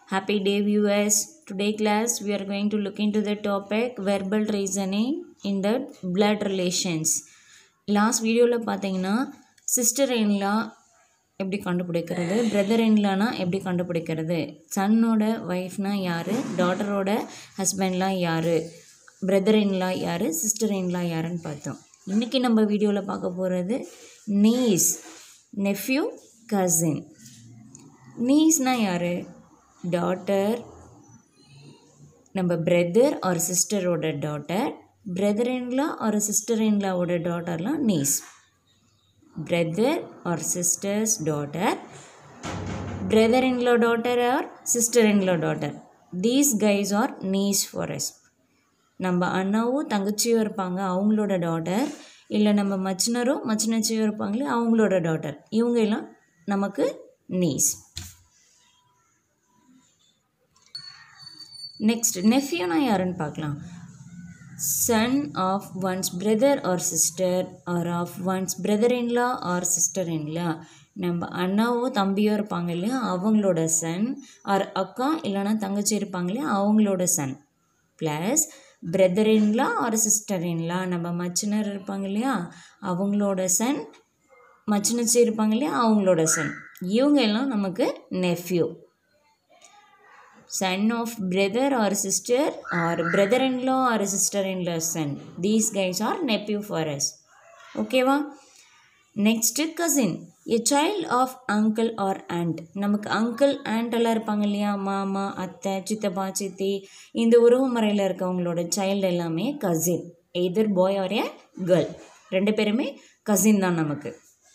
Happy day, viewers. Today, class, we are going to look into the topic verbal reasoning in the blood relations. Last வீடியோவில் பார்த்தீங்கன்னா sister in law எப்படி கண்டுபிடிக்கிறது brother இன்லானா எப்படி கண்டுபிடிக்கிறது சன்னோட ஒய்ஃப்னா யார் டாட்டரோட ஹஸ்பண்ட்லாம் யார் பிரதர் இன்லா யார் சிஸ்டர் இன்லா யாருன்னு பார்த்தோம் இன்றைக்கி நம்ம வீடியோவில் பார்க்க போகிறது நீஸ் நெஃப்யூ கசின் நீஸ்னா யார் டாட்டர் நம்ம பிரதர் ஆர் சிஸ்டரோட daughter brother in law or sister இன்லாவோட டாட்டர்லாம் niece brother or sisters daughter brother in law daughter or sister in law daughter these guys are niece for us நம்ம அண்ணாவும் தங்கச்சியும் இருப்பாங்க அவங்களோட டாட்டர் இல்லை நம்ம மச்சினரோ மச்சினச்சியோ இருப்பாங்களே அவங்களோட டாட்டர் இவங்க எல்லாம் நமக்கு நீஸ் நெக்ஸ்ட் நெஃப்யூனா யாருன்னு பார்க்கலாம் son of one's brother or sister or of one's brother in law or sister in law நம்ம அண்ணாவோ தம்பியோ இருப்பாங்க இல்லையா அவங்களோட சன் ஆர் அக்கா இல்லைன்னா தங்கச்சி இருப்பாங்க இல்லையா அவங்களோட son plus brother in law or sister in law நம்ம மச்சினர் இருப்பாங்க இல்லையா அவங்களோட சன் மச்சினச்சி இருப்பாங்க இல்லையா அவங்களோட சன் இவங்க எல்லாம் நமக்கு nephew son of brother or sister or brother-in-law or sister-in-law son. These guys are nephew for us. ஓகேவா next cousin a child of uncle or aunt நமக்கு அங்கிள் ஆண்ட் எல்லாம் இருப்பாங்க இல்லையா மாமா அத்தை சித்தப்பா சித்தி இந்த உறவு முறையில் இருக்கவங்களோட சைல்டு எல்லாமே cousin either boy or a girl ரெண்டு பேருமே கசின் தான் நமக்கு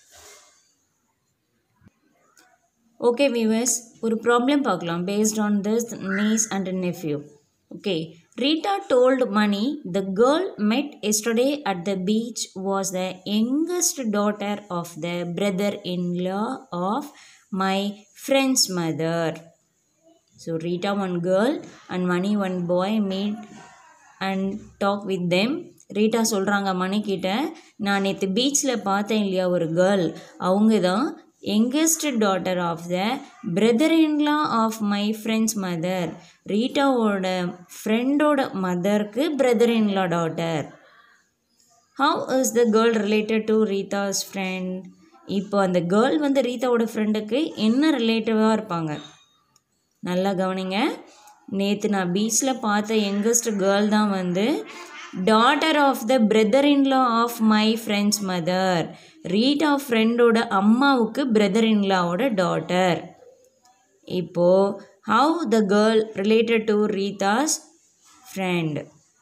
ஓகே வியூவர்ஸ் ஒரு ப்ராப்ளம் பார்க்கலாம் based on this niece and nephew okay Rita told Mani the girl met yesterday at the beach was the youngest daughter of the brother in law of my friend's mother so Rita one girl and Mani one boy meet and talk with them Rita சொல்கிறாங்க மணிக்கிட்ட நான் நேற்று பீச்சில் பார்த்தேன் இல்லையா ஒரு girl அவங்க தான் youngest daughter of the brother in law of my friend's mother ரீட்டாவோட ஃப்ரெண்டோட மதருக்கு brother in law daughter how is the girl related to Rita's friend இப்போ அந்த கேர்ள் வந்து ரீதாவோட ஃப்ரெண்டுக்கு என்ன ரிலேட்டிவாக இருப்பாங்க நல்லா கவனிங்க நேற்று நான் பீச்சில் பார்த்த யங்கஸ்ட் கேர்ள் தான் வந்து daughter of the brother in law of my friend's mother Rita ஃப்ரெண்டோட அம்மாவுக்கு பிரதர் இன்லாவோட டாட்டர் இப்போது how the girl related to Rita's friend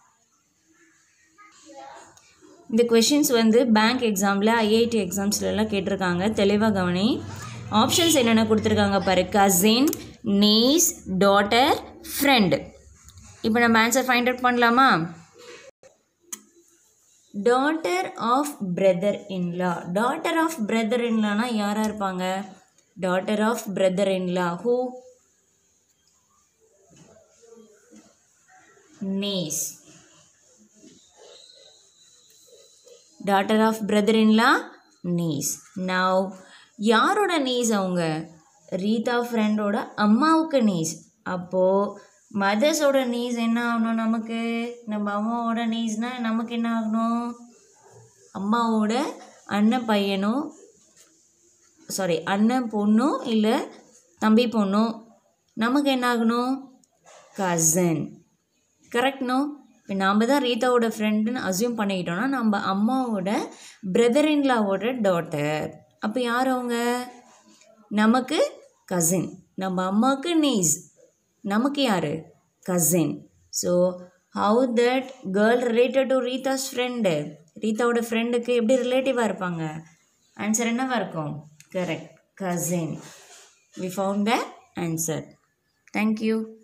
இந்த கொஷின்ஸ் வந்து பேங்க் எக்ஸாமில் ஐஐடி எக்ஸாம்ஸ்லலாம் கேட்டிருக்காங்க தெளிவாக கவனி ஆப்ஷன்ஸ் என்னென்ன கொடுத்துருக்காங்க பாரு கசின் நீஸ் டாட்டர் ஃப்ரெண்ட் இப்போ நம்ம ஆன்சர் ஃபைண்ட் அவுட் பண்ணலாமா daughter of brother in law daughter of brother இன்லானா யாராக இருப்பாங்க daughter of brother in law who niece daughter of brother in law niece now யாரோட நீஸ் அவங்க ரீதா ஃப்ரெண்டோட அம்மாவுக்கு நீஸ் அப்போது மதர்ஸோட நீஸ் என்ன ஆகணும் நமக்கு நம்ம அம்மாவோட நீஸ்னால் நமக்கு என்ன ஆகணும் அம்மாவோட அண்ணன் பையனும் சாரி அண்ணன் பொண்ணும் இல்லை தம்பி பொண்ணும் நமக்கு என்ன ஆகணும் கசன் கரெக்ட்னோ இப்போ நாம் தான் ரீதாவோட ஃப்ரெண்டுன்னு அசியூம் பண்ணிக்கிட்டோன்னா நம்ம அம்மாவோட பிரதர் இன்லாவோட டாட்டர் அப்போ யார் அவங்க நமக்கு கசின் நம்ம அம்மாவுக்கு நீஸ் நமக்கு யார் cousin so how that girl related to Rita's friend ரீதாவோட ஃப்ரெண்டுக்கு எப்படி ரிலேட்டிவாக இருப்பாங்க ஆன்சர் என்னவா இருக்கும் correct cousin we found the answer thank you